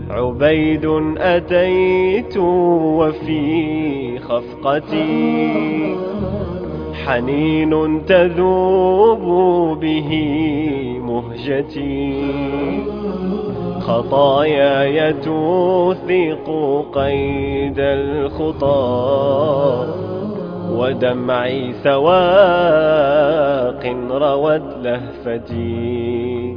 عبيد أتيت وفي خفقتي حنين تذوب به مهجتي خطاياي توثق قيد الخطى ودمعي سواق روت لهفتي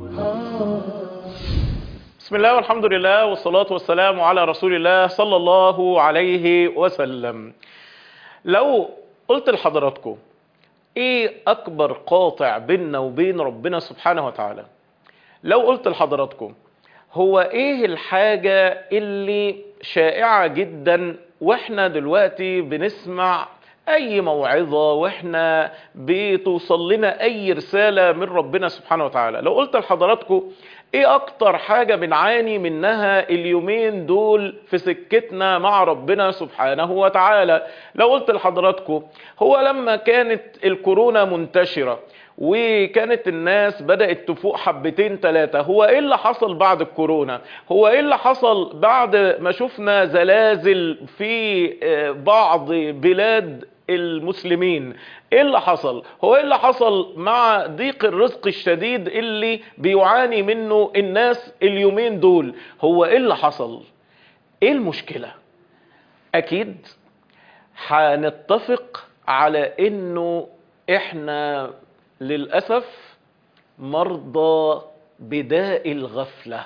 بسم الله والحمد لله والصلاة والسلام على رسول الله صلى الله عليه وسلم لو قلت لحضراتكم ايه اكبر قاطع بيننا وبين ربنا سبحانه وتعالى لو قلت لحضراتكم هو ايه الحاجة اللي شائعة جدا واحنا دلوقتي بنسمع اي موعظة واحنا بتوصل لنا اي رسالة من ربنا سبحانه وتعالى لو قلت لحضراتكم ايه اكتر حاجة بنعاني منها اليومين دول في سكتنا مع ربنا سبحانه وتعالى لو قلت لحضراتكم هو لما كانت الكورونا منتشرة وكانت الناس بدأت تفوق حبتين ثلاثة هو ايه اللي حصل بعد الكورونا هو ايه اللي حصل بعد ما شفنا زلازل في بعض بلاد المسلمين ايه اللي حصل هو ايه اللي حصل مع ضيق الرزق الشديد اللي بيعاني منه الناس اليومين دول هو ايه اللي حصل ايه المشكلة اكيد هنتفق على انه احنا للأسف مرضى بداء الغفلة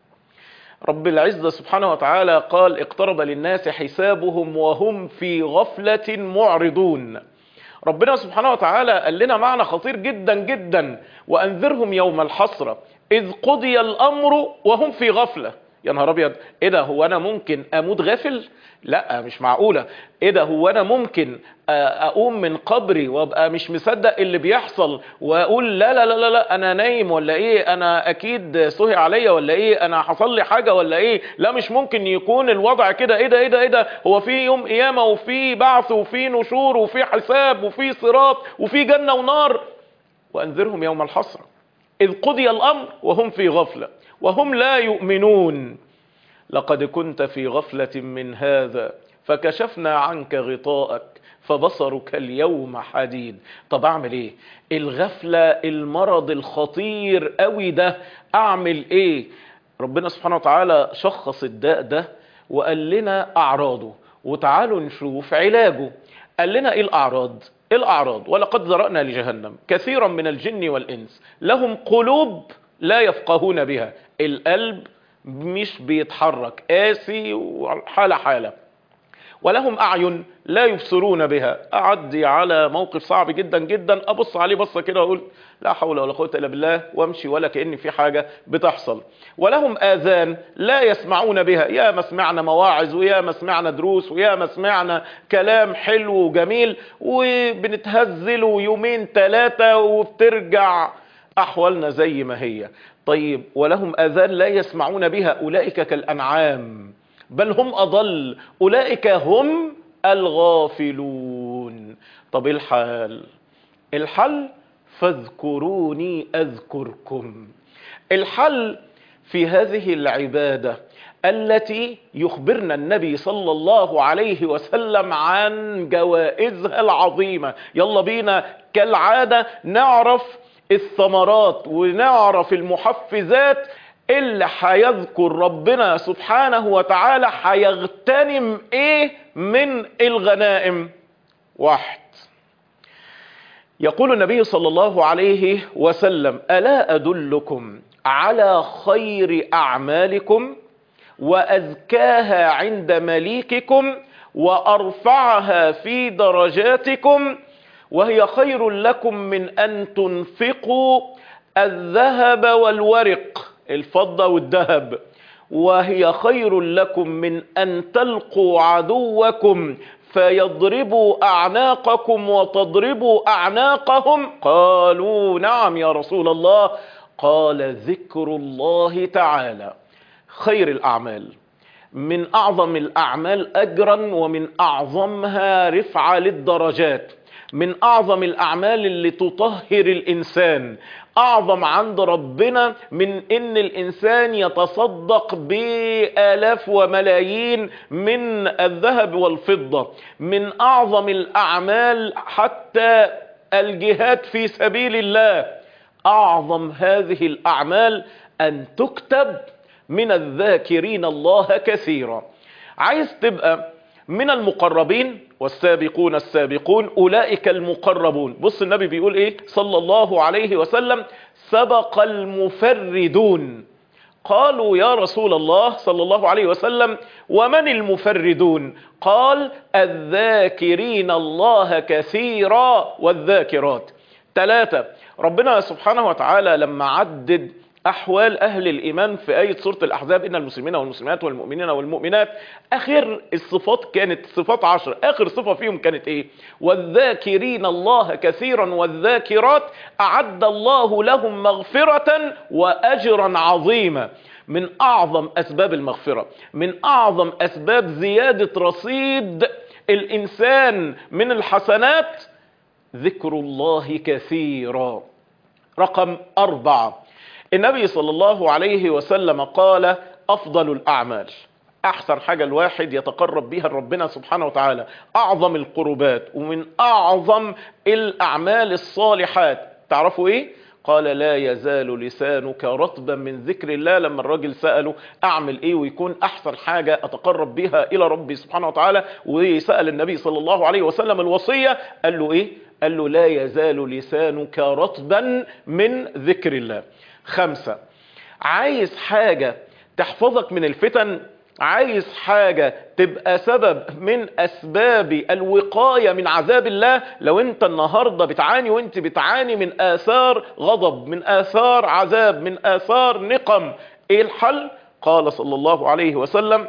رب العزة سبحانه وتعالى قال اقترب للناس حسابهم وهم في غفلة معرضون ربنا سبحانه وتعالى قال لنا معنى خطير جدا جدا وأنذرهم يوم الحسرة إذ قضي الأمر وهم في غفلة يا نهار ابيض ايه ده هو انا ممكن اموت غافل لا مش معقوله ايه ده هو انا ممكن اقوم من قبري وابقى مش مصدق اللي بيحصل واقول لا لا لا لا, لا انا نايم ولا ايه انا اكيد سهي عليا ولا ايه انا حصل لي حاجه ولا ايه لا مش ممكن يكون الوضع كده ايه ده ايه ده ايه ده هو في يوم قيامه وفي بعث وفي نشور وفي حساب وفي صراط وفي جنه ونار وانذرهم يوم الحسره اذ قضي الامر وهم في غفله وهم لا يؤمنون لقد كنت في غفلة من هذا فكشفنا عنك غطاءك فبصرك اليوم حديد طب اعمل ايه الغفلة المرض الخطير قوي ده اعمل ايه ربنا سبحانه وتعالى شخص الداء ده وقال لنا اعراضه وتعالوا نشوف علاجه قال لنا ايه الاعراض الاعراض ولقد ذرأنا لجهنم كثيرا من الجن والانس لهم قلوب لا يفقهون بها القلب مش بيتحرك قاسي وحالة حالة ولهم أعين لا يبصرون بها أعدي على موقف صعب جدا جدا أبص عليه بصة كده وأقول لا حول ولا قوة إلا بالله وامشي ولا كأن في حاجة بتحصل ولهم آذان لا يسمعون بها يا ما سمعنا مواعظ ويا ما سمعنا دروس ويا ما سمعنا كلام حلو وجميل وبنتهزله يومين ثلاثة وبترجع أحوالنا زي ما هي طيب ولهم أذان لا يسمعون بها أولئك كالأنعام بل هم أضل أولئك هم الغافلون طب الحال الحل فاذكروني أذكركم الحل في هذه العبادة التي يخبرنا النبي صلى الله عليه وسلم عن جوائزها العظيمة يلا بينا كالعادة نعرف الثمرات ونعرف المحفزات اللي هيذكر ربنا سبحانه وتعالى هيغتنم ايه من الغنائم واحد يقول النبي صلى الله عليه وسلم ألا أدلكم على خير أعمالكم وأزكاها عند مليككم وأرفعها في درجاتكم وهي خير لكم من أن تنفقوا الذهب والورق الفضة والذهب وهي خير لكم من أن تلقوا عدوكم فيضربوا أعناقكم وتضربوا أعناقهم قالوا نعم يا رسول الله قال ذكر الله تعالى خير الأعمال من أعظم الأعمال أجرا ومن أعظمها رفعة للدرجات من اعظم الاعمال اللي تطهر الانسان اعظم عند ربنا من ان الانسان يتصدق بالاف وملايين من الذهب والفضة من اعظم الاعمال حتى الجهاد في سبيل الله اعظم هذه الاعمال ان تكتب من الذاكرين الله كثيرا عايز تبقى من المقربين والسابقون السابقون اولئك المقربون بص النبي بيقول ايه صلى الله عليه وسلم سبق المفردون قالوا يا رسول الله صلى الله عليه وسلم ومن المفردون قال الذاكرين الله كثيرا والذاكرات ثلاثة ربنا سبحانه وتعالى لما عدد احوال اهل الايمان في ايه سوره الاحزاب ان المسلمين والمسلمات والمؤمنين والمؤمنات اخر الصفات كانت صفات عشر اخر صفه فيهم كانت ايه والذاكرين الله كثيرا والذاكرات اعد الله لهم مغفره واجرا عظيما من اعظم اسباب المغفره من اعظم اسباب زياده رصيد الانسان من الحسنات ذكر الله كثيرا رقم أربعة النبي صلى الله عليه وسلم قال أفضل الأعمال أحسن حاجة الواحد يتقرب بها ربنا سبحانه وتعالى أعظم القربات ومن أعظم الأعمال الصالحات تعرفوا إيه؟ قال لا يزال لسانك رطبا من ذكر الله لما الراجل سأله أعمل إيه ويكون أحسن حاجة أتقرب بها إلى ربي سبحانه وتعالى وسأل النبي صلى الله عليه وسلم الوصية قال له إيه؟ قال له لا يزال لسانك رطبا من ذكر الله خمسة عايز حاجة تحفظك من الفتن عايز حاجة تبقى سبب من أسباب الوقاية من عذاب الله لو أنت النهاردة بتعاني وأنت بتعاني من آثار غضب من آثار عذاب من آثار نقم إيه الحل؟ قال صلى الله عليه وسلم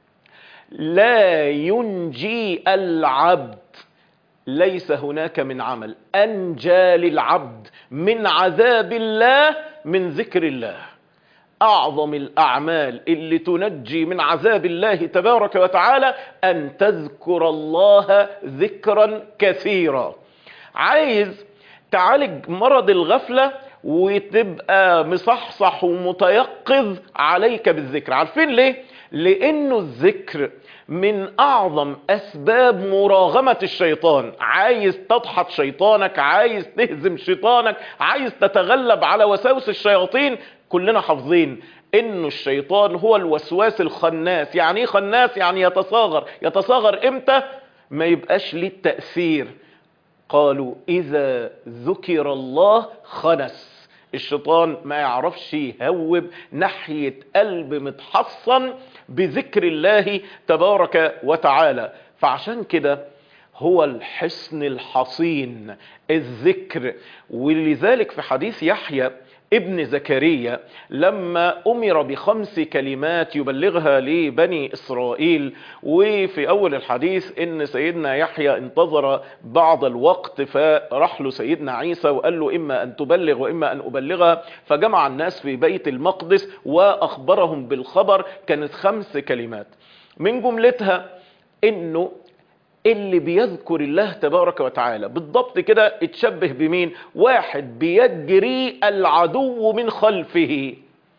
لا ينجي العبد ليس هناك من عمل أنجى للعبد من عذاب الله من ذكر الله أعظم الأعمال اللي تنجي من عذاب الله تبارك وتعالى أن تذكر الله ذكرا كثيرا عايز تعالج مرض الغفلة وتبقى مصحصح ومتيقظ عليك بالذكر عارفين ليه؟ لأنه الذكر من اعظم اسباب مراغمة الشيطان عايز تضحط شيطانك عايز تهزم شيطانك عايز تتغلب على وساوس الشياطين كلنا حافظين انه الشيطان هو الوسواس الخناس يعني ايه خناس يعني يتصاغر يتصاغر امتى ما يبقاش ليه التأثير قالوا اذا ذكر الله خنس الشيطان ما يعرفش يهوب ناحية قلب متحصن بذكر الله تبارك وتعالى فعشان كده هو الحصن الحصين الذكر ولذلك في حديث يحيى ابن زكريا لما أمر بخمس كلمات يبلغها لبني إسرائيل وفي أول الحديث إن سيدنا يحيى انتظر بعض الوقت فراح له سيدنا عيسى وقال له إما أن تبلغ وإما أن أبلغها فجمع الناس في بيت المقدس وأخبرهم بالخبر كانت خمس كلمات من جملتها إنه اللي بيذكر الله تبارك وتعالى بالضبط كده اتشبه بمين واحد بيجري العدو من خلفه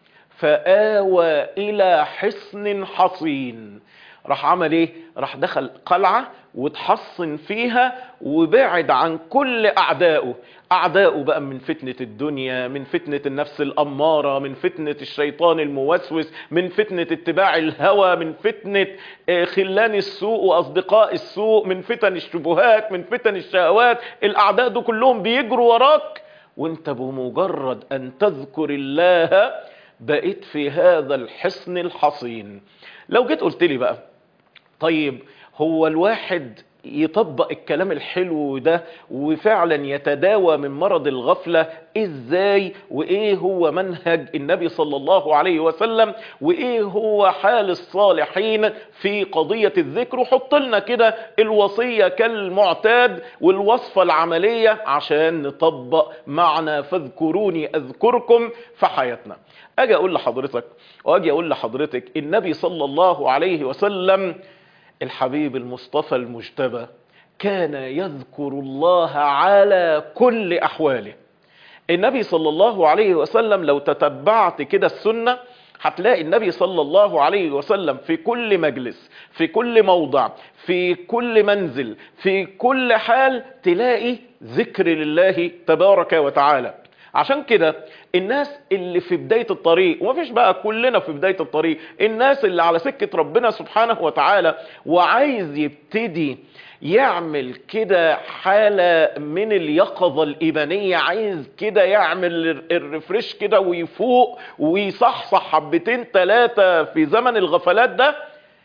فآوى إلى حصن حصين راح عمل ايه راح دخل قلعة وتحصن فيها وبعد عن كل اعدائه اعدائه بقى من فتنة الدنيا من فتنة النفس الامارة من فتنة الشيطان الموسوس من فتنة اتباع الهوى من فتنة خلان السوء واصدقاء السوء من فتن الشبهات من فتن الشهوات الاعداء دول كلهم بيجروا وراك وانت بمجرد ان تذكر الله بقيت في هذا الحصن الحصين لو جيت قلت لي بقى طيب هو الواحد يطبق الكلام الحلو ده وفعلا يتداوى من مرض الغفلة ازاي وايه هو منهج النبي صلى الله عليه وسلم وايه هو حال الصالحين في قضية الذكر وحط لنا كده الوصية كالمعتاد والوصفة العملية عشان نطبق معنى فاذكروني اذكركم في حياتنا اجي اقول لحضرتك واجي اقول لحضرتك النبي صلى الله عليه وسلم الحبيب المصطفى المجتبى كان يذكر الله على كل أحواله النبي صلى الله عليه وسلم لو تتبعت كده السنة هتلاقي النبي صلى الله عليه وسلم في كل مجلس في كل موضع في كل منزل في كل حال تلاقي ذكر لله تبارك وتعالى عشان كده الناس اللي في بداية الطريق ومفيش بقى كلنا في بداية الطريق الناس اللي على سكة ربنا سبحانه وتعالى وعايز يبتدي يعمل كده حالة من اليقظة الإيمانية عايز كده يعمل الرفرش كده ويفوق ويصحصح حبتين ثلاثة في زمن الغفلات ده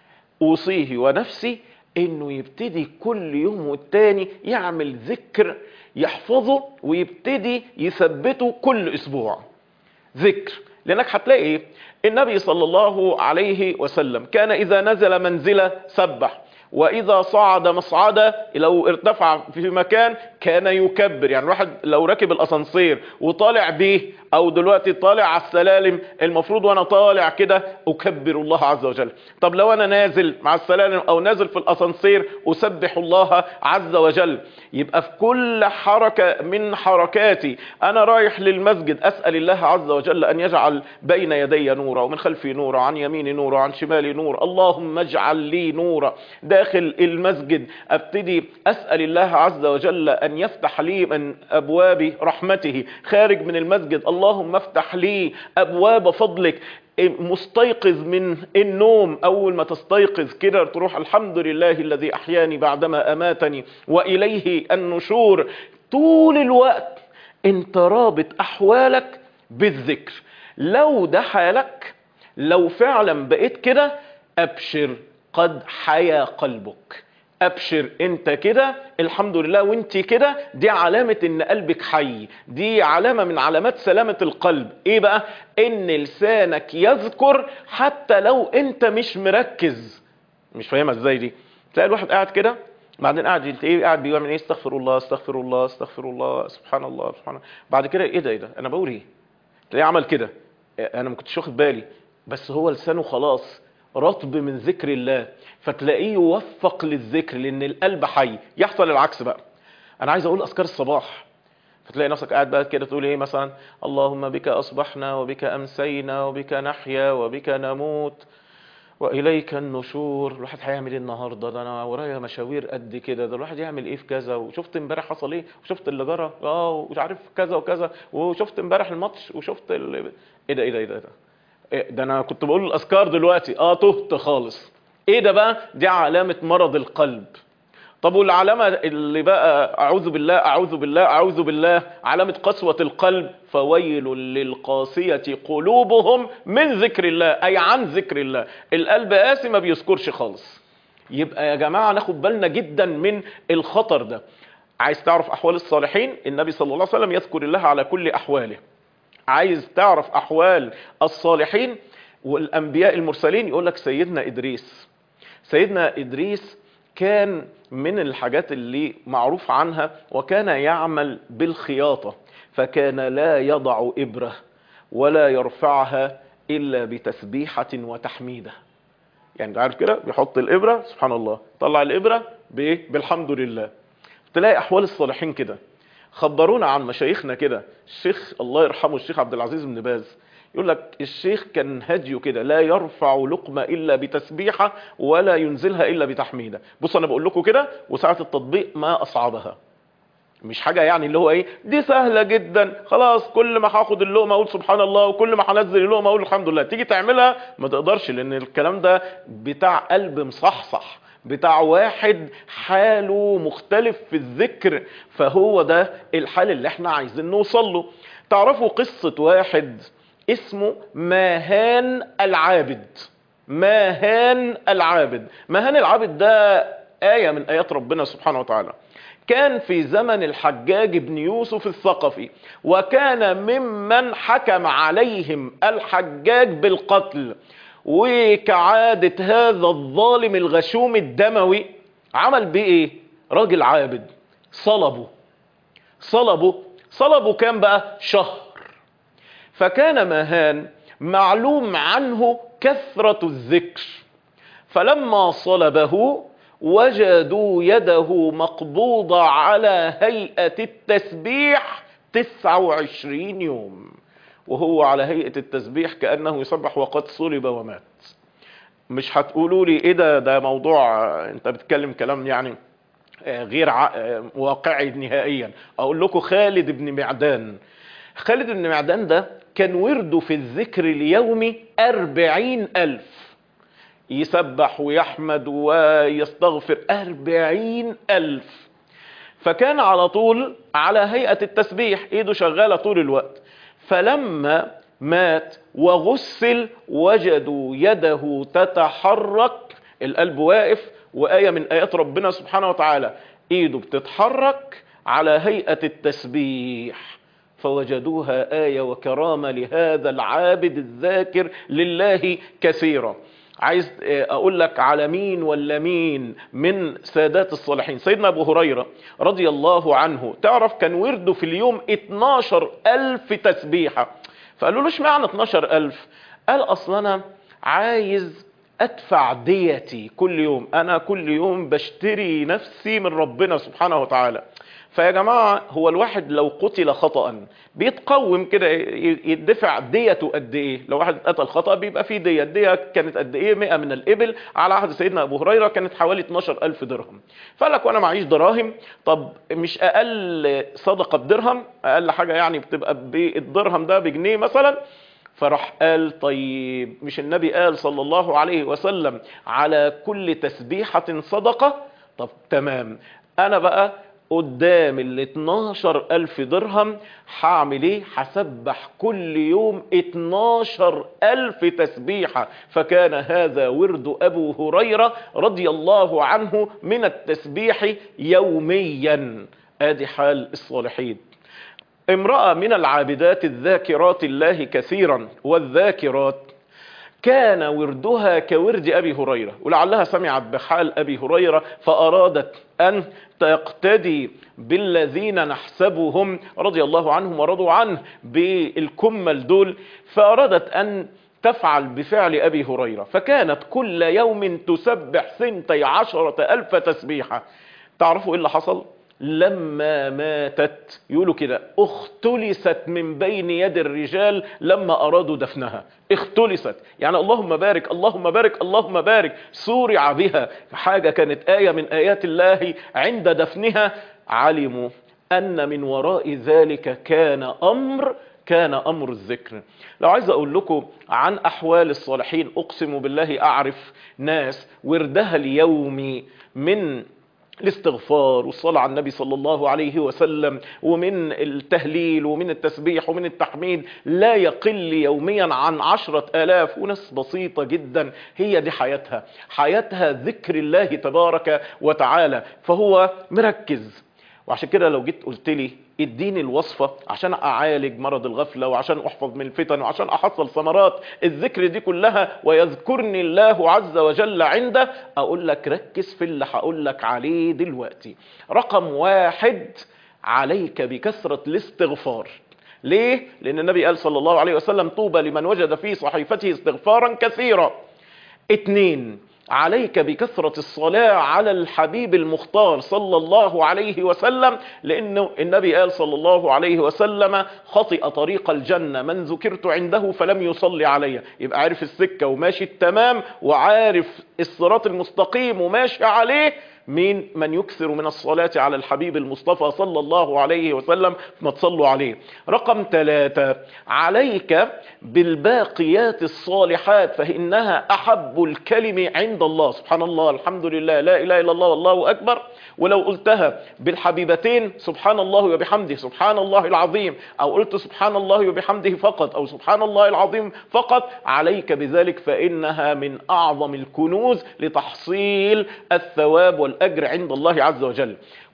أوصيه ونفسي انه يبتدي كل يوم والتاني يعمل ذكر يحفظه ويبتدي يثبته كل اسبوع ذكر لانك هتلاقي ايه النبي صلى الله عليه وسلم كان اذا نزل منزله سبح واذا صعد مصعدا لو ارتفع في مكان كان يكبر يعني الواحد لو راكب الاسانسير وطالع بيه او دلوقتي طالع على السلالم المفروض وانا طالع كده اكبر الله عز وجل طب لو انا نازل مع السلالم او نازل في الاسانسير اسبح الله عز وجل يبقى في كل حركة من حركاتي انا رايح للمسجد اسأل الله عز وجل ان يجعل بين يدي نورا ومن خلفي نورا عن يميني نورا عن شمالي نور اللهم اجعل لي نورا داخل المسجد ابتدي اسأل الله عز وجل ان يفتح لي من ابواب رحمته خارج من المسجد اللهم افتح لي ابواب فضلك مستيقظ من النوم اول ما تستيقظ كده تروح الحمد لله الذي احياني بعدما اماتني واليه النشور طول الوقت انت رابط احوالك بالذكر لو ده حالك لو فعلا بقيت كده ابشر قد حيا قلبك ابشر انت كده الحمد لله وانت كده دي علامة ان قلبك حي دي علامة من علامات سلامة القلب ايه بقى ان لسانك يذكر حتى لو انت مش مركز مش فاهمها ازاي دي تلاقي الواحد قاعد كده بعدين قاعد ايه قاعد بيعمل ايه استغفر الله استغفر الله استغفر الله سبحان الله سبحان الله بعد كده ايه ده ايه ده انا بقول ايه تلاقيه عمل كده انا ما كنتش واخد بالي بس هو لسانه خلاص رطب من ذكر الله فتلاقيه يوفق للذكر لان القلب حي يحصل العكس بقى انا عايز اقول اذكار الصباح فتلاقي نفسك قاعد بقى كده تقول ايه مثلا اللهم بك اصبحنا وبك امسينا وبك نحيا وبك نموت واليك النشور الواحد هيعمل ايه النهارده ده انا ورايا مشاوير قد كده ده الواحد يعمل ايه في كذا وشفت امبارح حصل ايه وشفت اللي جرى اه ومش عارف كذا وكذا وشفت امبارح الماتش وشفت ال... ايه ده ايه ده ايه ده, إيه ده إيه ده انا كنت بقول الاذكار دلوقتي اه تهت خالص ايه ده بقى دي علامة مرض القلب طب والعلامة اللي بقى اعوذ بالله اعوذ بالله اعوذ بالله علامة قسوة القلب فويل للقاسية قلوبهم من ذكر الله اي عن ذكر الله القلب قاسي ما بيذكرش خالص يبقى يا جماعة ناخد بالنا جدا من الخطر ده عايز تعرف احوال الصالحين النبي صلى الله عليه وسلم يذكر الله على كل احواله عايز تعرف احوال الصالحين والانبياء المرسلين يقول لك سيدنا ادريس سيدنا ادريس كان من الحاجات اللي معروف عنها وكان يعمل بالخياطة فكان لا يضع إبرة ولا يرفعها إلا بتسبيحة وتحميدة يعني عارف كده بيحط الإبرة سبحان الله طلع الإبرة بإيه بالحمد لله تلاقي أحوال الصالحين كده خبرونا عن مشايخنا كده الشيخ الله يرحمه الشيخ عبد العزيز بن باز يقول لك الشيخ كان هديه كده لا يرفع لقمة إلا بتسبيحة ولا ينزلها إلا بتحميدة بص أنا بقول لكم كده وساعة التطبيق ما أصعبها مش حاجة يعني اللي هو ايه دي سهلة جدا خلاص كل ما هاخد اللقمة اقول سبحان الله وكل ما هنزل اللقمة اقول الحمد لله تيجي تعملها ما تقدرش لان الكلام ده بتاع قلب مصحصح بتاع واحد حاله مختلف في الذكر فهو ده الحال اللي احنا عايزين نوصل له تعرفوا قصة واحد اسمه ماهان العابد ماهان العابد ماهان العابد ده آية من آيات ربنا سبحانه وتعالى كان في زمن الحجاج بن يوسف الثقفي وكان ممن حكم عليهم الحجاج بالقتل وكعادة هذا الظالم الغشوم الدموي عمل بيه ايه راجل عابد صلبه صلبه صلبه كان بقى شهر فكان ماهان معلوم عنه كثرة الذكر فلما صلبه وجدوا يده مقبوضة على هيئة التسبيح 29 يوم وهو على هيئة التسبيح كأنه يسبح وقد صلب ومات مش هتقولوا لي ايه ده ده موضوع آه، انت بتتكلم كلام يعني آه، غير ع- آه، واقعي نهائيا اقول لكم خالد بن معدان خالد بن معدان ده كان ورده في الذكر اليومي أربعين ألف يسبح ويحمد ويستغفر أربعين ألف فكان على طول على هيئة التسبيح ايده شغالة طول الوقت فلما مات وغسل وجدوا يده تتحرك القلب واقف وآية من آيات ربنا سبحانه وتعالى ايده بتتحرك على هيئة التسبيح فوجدوها آية وكرامة لهذا العابد الذاكر لله كثيرا عايز اقول لك على مين ولا مين من سادات الصالحين سيدنا ابو هريرة رضي الله عنه تعرف كان ورده في اليوم 12 الف تسبيحة فقالوا له اشمعنى 12 الف قال اصل انا عايز ادفع ديتي كل يوم انا كل يوم بشتري نفسي من ربنا سبحانه وتعالى فيا جماعة هو الواحد لو قتل خطأ بيتقوم كده يدفع ديته قد ايه لو واحد قتل خطأ بيبقى فيه دية الدية كانت قد ايه 100 من الابل على عهد سيدنا ابو هريرة كانت حوالي 12 الف درهم فقال لك وانا معيش دراهم طب مش اقل صدقة بدرهم اقل حاجة يعني بتبقى بالدرهم ده بجنيه مثلا فراح قال طيب مش النبي قال صلى الله عليه وسلم على كل تسبيحة صدقة طب تمام انا بقى قدام ال 12 ألف درهم هعمل ايه هسبح كل يوم 12 ألف تسبيحة فكان هذا ورد أبو هريرة رضي الله عنه من التسبيح يوميا ادي حال الصالحين امرأة من العابدات الذاكرات الله كثيرا والذاكرات كان وردها كورد أبي هريرة ولعلها سمعت بحال أبي هريرة فأرادت أن تقتدي بالذين نحسبهم رضي الله عنهم ورضوا عنه بالكمل دول فأرادت أن تفعل بفعل أبي هريرة فكانت كل يوم تسبح سنتي عشرة ألف تسبيحة تعرفوا إيه اللي حصل؟ لما ماتت يقولوا كده اختلست من بين يد الرجال لما ارادوا دفنها اختلست يعني اللهم بارك اللهم بارك اللهم بارك سورع بها حاجة كانت آية من آيات الله عند دفنها علموا أن من وراء ذلك كان أمر كان أمر الذكر لو عايز أقول لكم عن أحوال الصالحين أقسم بالله أعرف ناس وردها اليومي من الاستغفار والصلاة على النبي صلى الله عليه وسلم ومن التهليل ومن التسبيح ومن التحميد لا يقل يوميا عن عشرة آلاف وناس بسيطة جدا هي دي حياتها حياتها ذكر الله تبارك وتعالى فهو مركز وعشان كده لو جيت قلت لي اديني الوصفة عشان اعالج مرض الغفلة وعشان احفظ من الفتن وعشان احصل ثمرات الذكر دي كلها ويذكرني الله عز وجل عنده اقول لك ركز في اللي هقول لك عليه دلوقتي رقم واحد عليك بكثرة الاستغفار ليه؟ لان النبي قال صلى الله عليه وسلم طوبى لمن وجد في صحيفته استغفارا كثيرا اتنين عليك بكثرة الصلاة على الحبيب المختار صلى الله عليه وسلم لأنه النبي قال صلى الله عليه وسلم خطئ طريق الجنة من ذكرت عنده فلم يصلي علي يبقى عارف السكة وماشي التمام وعارف الصراط المستقيم وماشي عليه مين من يكثر من الصلاة على الحبيب المصطفى صلى الله عليه وسلم ما تصلوا عليه رقم ثلاثة عليك بالباقيات الصالحات فإنها أحب الكلم عند الله سبحان الله الحمد لله لا إله إلا الله والله أكبر ولو قلتها بالحبيبتين سبحان الله وبحمده سبحان الله العظيم أو قلت سبحان الله وبحمده فقط أو سبحان الله العظيم فقط عليك بذلك فإنها من أعظم الكنوز لتحصيل الثواب والأجر عند الله عز وجل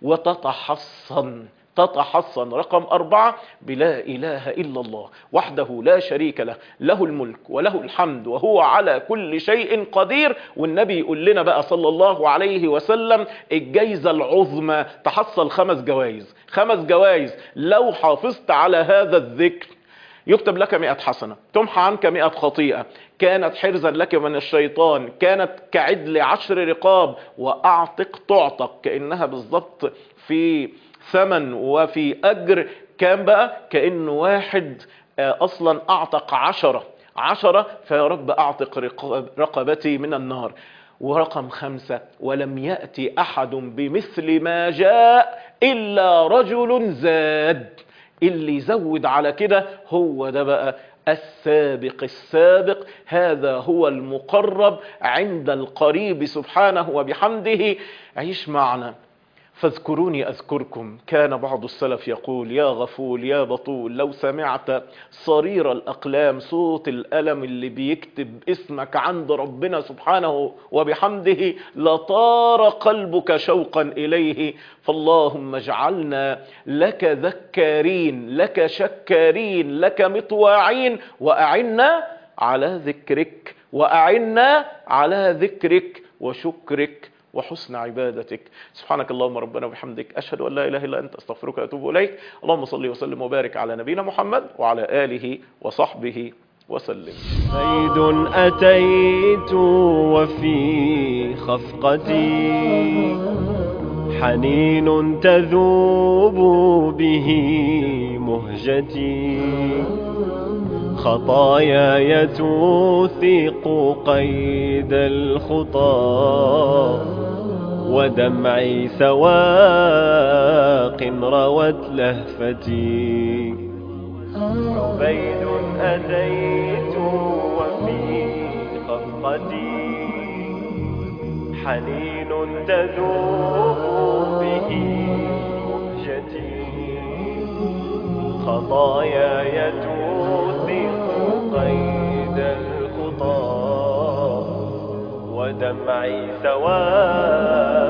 وتتحصن تتحصن رقم أربعة بلا إله إلا الله وحده لا شريك له له الملك وله الحمد وهو على كل شيء قدير والنبي يقول لنا بقى صلى الله عليه وسلم الجايزة العظمى تحصل خمس جوائز خمس جوائز لو حافظت على هذا الذكر يكتب لك مئة حسنة تمحى عنك مئة خطيئة كانت حرزا لك من الشيطان كانت كعدل عشر رقاب وأعتق تعتق كأنها بالضبط في ثمن وفي أجر كان بقى كأنه واحد أصلا أعتق عشرة عشرة فيا رب أعتق رقبتي من النار ورقم خمسة ولم يأتي أحد بمثل ما جاء إلا رجل زاد اللي يزود على كده هو ده بقى السابق السابق هذا هو المقرب عند القريب سبحانه وبحمده عيش معنا فاذكروني أذكركم كان بعض السلف يقول يا غفول يا بطول لو سمعت صرير الأقلام صوت الألم اللي بيكتب اسمك عند ربنا سبحانه وبحمده لطار قلبك شوقا إليه فاللهم اجعلنا لك ذكارين لك شكارين لك مطواعين وأعنا على ذكرك وأعنا على ذكرك وشكرك وحسن عبادتك سبحانك اللهم ربنا وبحمدك أشهد أن لا إله إلا أنت أستغفرك وأتوب إليك اللهم صل وسلم وبارك على نبينا محمد وعلى آله وصحبه وسلم زيد أتيت وفي خفقتي حنين تذوب به مهجتي خطاياي توثق قيد الخطى ودمعي سواق روت لهفتي عبيد أتيت وفي خفقتي حنين تذوب به مهجتي خطاياي توثق قيد الخطى ودمعي سواء